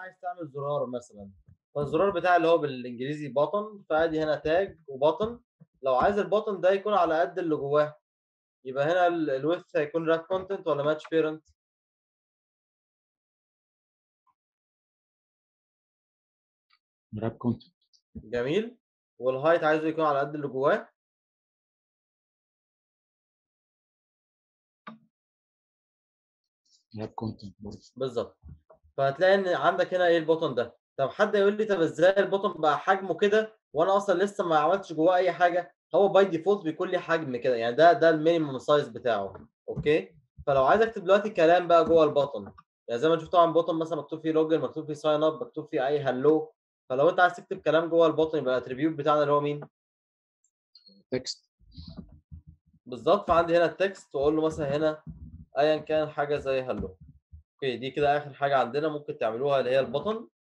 عايز تعمل زرار مثلا فالزرار بتاعي اللي هو بالانجليزي بutton فادي هنا تاج وبطن لو عايز البطن ده يكون على قد اللي جواه يبقى هنا الويث هيكون راب كونتنت ولا ماتش بيرنت راب كونتنت جميل والهايت عايزه يكون على قد اللي جواه راب كونتنت برضه بالظبط فهتلاقي ان عندك هنا ايه البوتن ده طب حد يقول لي طب ازاي البوتن بقى حجمه كده وانا اصلا لسه ما عملتش جواه اي حاجه هو باي ديفولت بيكون لي حجم كده يعني ده ده المينيمم سايز بتاعه اوكي فلو عايز اكتب دلوقتي كلام بقى جوه البوتن يعني زي ما انت طبعا بوتن مثلا مكتوب فيه لوجن مكتوب فيه ساين اب مكتوب فيه اي هلو فلو انت عايز تكتب كلام جوه البوتن يبقى الاتريبيوت بتاعنا اللي هو مين تكست بالظبط فعندي هنا التكست واقول له مثلا هنا ايا كان حاجه زي هلو اوكي دي كده اخر حاجه عندنا ممكن تعملوها اللي هي البطن